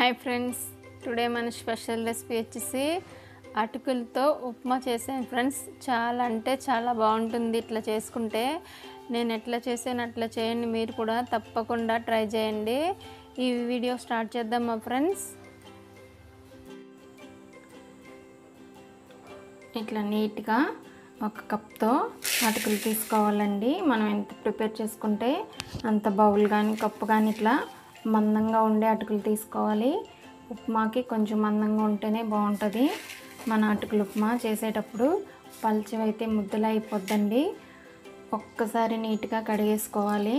hi friends today మన special recipe వచ్చేసి అటుకులతో ఉప్మా చేసాను ఫ్రెండ్స్ చాలా అంటే చాలా బాగుంటుంది ఇట్లా చేసుకుంటే నేను ఎట్లా చేసాను అట్లా చేయండి మీరు కూడా తప్పకుండా ట్రై చేయండి ఈ వీడియో స్టార్ట్ చేద్దాం మా ఫ్రెండ్స్ ఇట్లా నీట్గా ఒక కప్తో అటుకులు తీసుకోవాలండి మనం ఎంత ప్రిపేర్ చేసుకుంటే అంత బౌల్ కానీ కప్పు కానీ ఇట్లా మందంగా ఉండే అటుకులు తీసుకోవాలి ఉప్మాకి కొంచెం మందంగా ఉంటేనే బాగుంటుంది మన అటుకులు ఉప్మా చేసేటప్పుడు పల్చవైతే ముద్దలు అయిపోద్దండి ఒక్కసారి నీట్గా కడిగేసుకోవాలి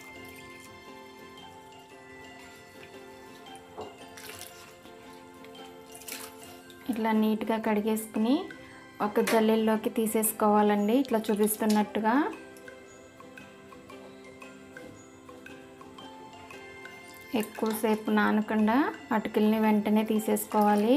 ఇట్లా నీట్గా కడిగేసుకుని ఒక జల్లెల్లోకి తీసేసుకోవాలండి ఇట్లా చూపిస్తున్నట్టుగా ఎక్కువసేపు నానకుండా అటుకుల్ని వెంటనే తీసేసుకోవాలి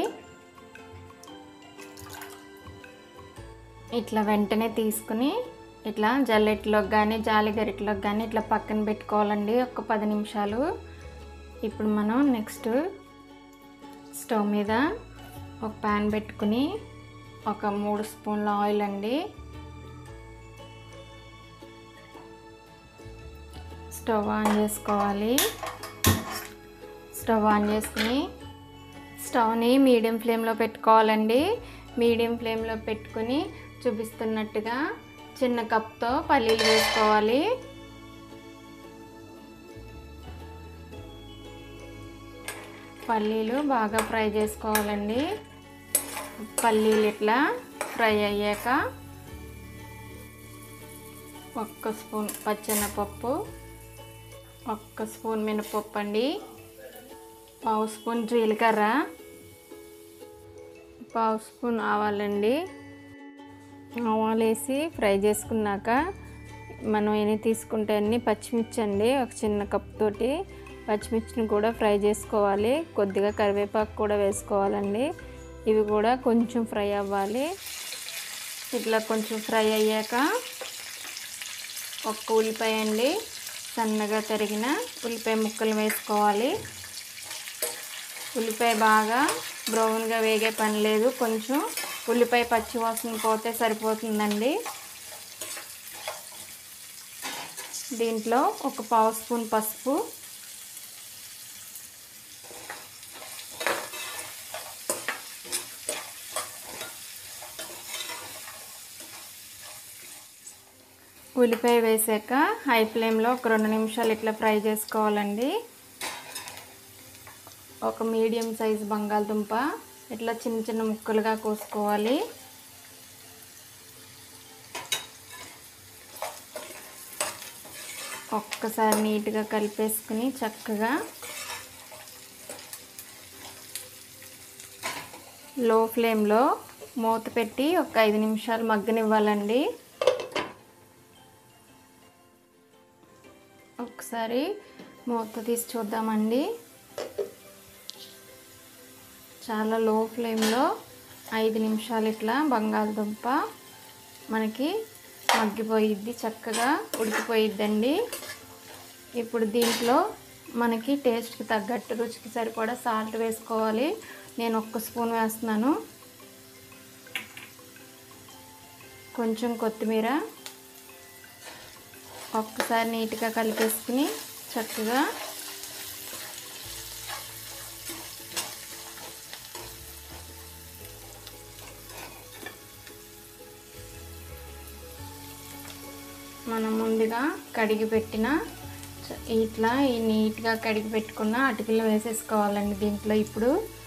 ఇట్లా వెంటనే తీసుకుని ఇట్లా జల్లెట్లోకి కానీ జాలి గరిటలోకి కానీ ఇట్లా పక్కన పెట్టుకోవాలండి ఒక పది నిమిషాలు ఇప్పుడు మనం నెక్స్ట్ స్టవ్ మీద ఒక ప్యాన్ పెట్టుకుని ఒక మూడు స్పూన్ల ఆయిల్ అండి స్టవ్ ఆన్ చేసుకోవాలి స్టవ్ ఆన్ చేసుకుని స్టవ్ని మీడియం ఫ్లేమ్లో పెట్టుకోవాలండి మీడియం ఫ్లేమ్లో పెట్టుకుని చూపిస్తున్నట్టుగా చిన్న కప్తో పల్లీలు వేసుకోవాలి పల్లీలు బాగా ఫ్రై చేసుకోవాలండి పల్లీలు ఇట్లా ఫ్రై అయ్యాక ఒక్క స్పూన్ పచ్చెనపప్పు ఒక్క స్పూన్ మినపప్పు అండి పావు స్పూన్ జీలకర్ర పావు స్పూన్ ఆవాలండి ఆవాలు వేసి ఫ్రై చేసుకున్నాక మనం ఎన్ని తీసుకుంటే అన్ని పచ్చిమిర్చి అండి ఒక చిన్న కప్ తోటి పచ్చిమిర్చిని కూడా ఫ్రై చేసుకోవాలి కొద్దిగా కరివేపాకు కూడా వేసుకోవాలండి ఇవి కూడా కొంచెం ఫ్రై అవ్వాలి ఇట్లా కొంచెం ఫ్రై అయ్యాక ఒక్క ఉల్లిపాయ అండి సన్నగా తరిగిన ఉల్లిపాయ ముక్కలు వేసుకోవాలి ఉల్లిపాయ బాగా బ్రౌన్గా వేగే పని లేదు కొంచెం ఉల్లిపాయ పచ్చి వాసన పోతే సరిపోతుందండి దీంట్లో ఒక పావు స్పూన్ పసుపు ఉల్లిపాయ వేసాక హై ఫ్లేమ్లో ఒక రెండు నిమిషాలు ఇట్లా ఫ్రై చేసుకోవాలండి ఒక మీడియం సైజ్ బంగాళదుంప ఇట్లా చిన్న చిన్న ముక్కలుగా కోసుకోవాలి ఒక్కసారి నీట్గా కలిపేసుకుని చక్కగా లో ఫ్లేమ్లో మూత పెట్టి ఒక ఐదు నిమిషాలు మగ్గనివ్వాలండి ఒకసారి మూత తీసి చూద్దామండి చాలా లో ఫ్లేమ్లో ఐదు నిమిషాలు ఇట్లా బంగాళదుంప మనకి మగ్గిపోయిద్ది చక్కగా ఉడికిపోయిద్దండి ఇప్పుడు దీంట్లో మనకి టేస్ట్కి తగ్గట్టు రుచికి సరిపడా సాల్ట్ వేసుకోవాలి నేను ఒక్క స్పూన్ వేస్తున్నాను కొంచెం కొత్తిమీర ఒక్కసారి నీట్గా కలిపేసుకుని చక్కగా మనం ముందుగా కడిగి పెట్టిన ఇట్లా ఈ నీట్గా కడిగి పెట్టుకున్న అటుకులు వేసేసుకోవాలండి దీంట్లో ఇప్పుడు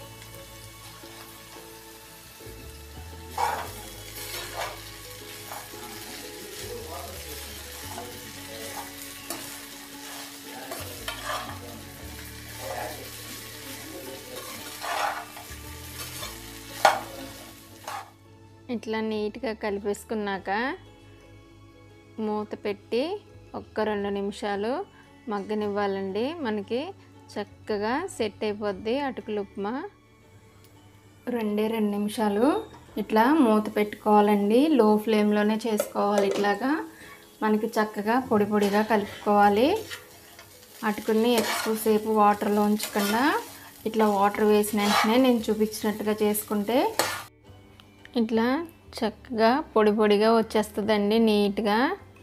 ఇట్లా నీట్గా కలిపేసుకున్నాక మూత పెట్టి ఒక్క రెండు నిమిషాలు మగ్గనివ్వాలండి మనకి చక్కగా సెట్ అయిపోద్ది అటుకులు ఉప్మా రెండే రెండు నిమిషాలు ఇట్లా మూత పెట్టుకోవాలండి లో ఫ్లేమ్లోనే చేసుకోవాలి ఇట్లాగా మనకి చక్కగా పొడి పొడిగా కలుపుకోవాలి అటుకుల్ని ఎక్కువసేపు వాటర్లో ఉంచకుండా ఇట్లా వాటర్ వేసిన వెంటనే నేను చూపించినట్టుగా చేసుకుంటే ఇట్లా చక్కగా పొడి పొడిగా వచ్చేస్తుందండి నీట్గా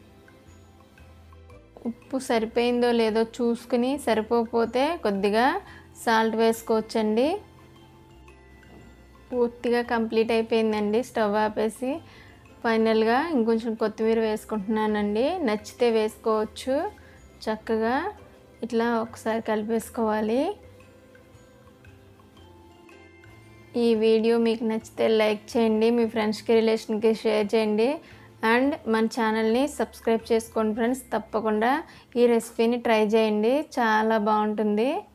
ఉప్పు సరిపోయిందో లేదో చూసుకుని సరిపోకపోతే కొద్దిగా సాల్ట్ వేసుకోవచ్చండి పూర్తిగా కంప్లీట్ అయిపోయిందండి స్టవ్ ఆపేసి ఫైనల్గా ఇంకొంచెం కొత్తిమీర వేసుకుంటున్నానండి నచ్చితే వేసుకోవచ్చు చక్కగా ఇట్లా ఒకసారి కలిపేసుకోవాలి ఈ వీడియో మీకు నచ్చితే లైక్ చేయండి మీ ఫ్రెండ్స్కి రిలేషన్కి షేర్ చేయండి అండ్ మన ఛానల్ని సబ్స్క్రైబ్ చేసుకోండి ఫ్రెండ్స్ తప్పకుండా ఈ రెసిపీని ట్రై చేయండి చాలా బాగుంటుంది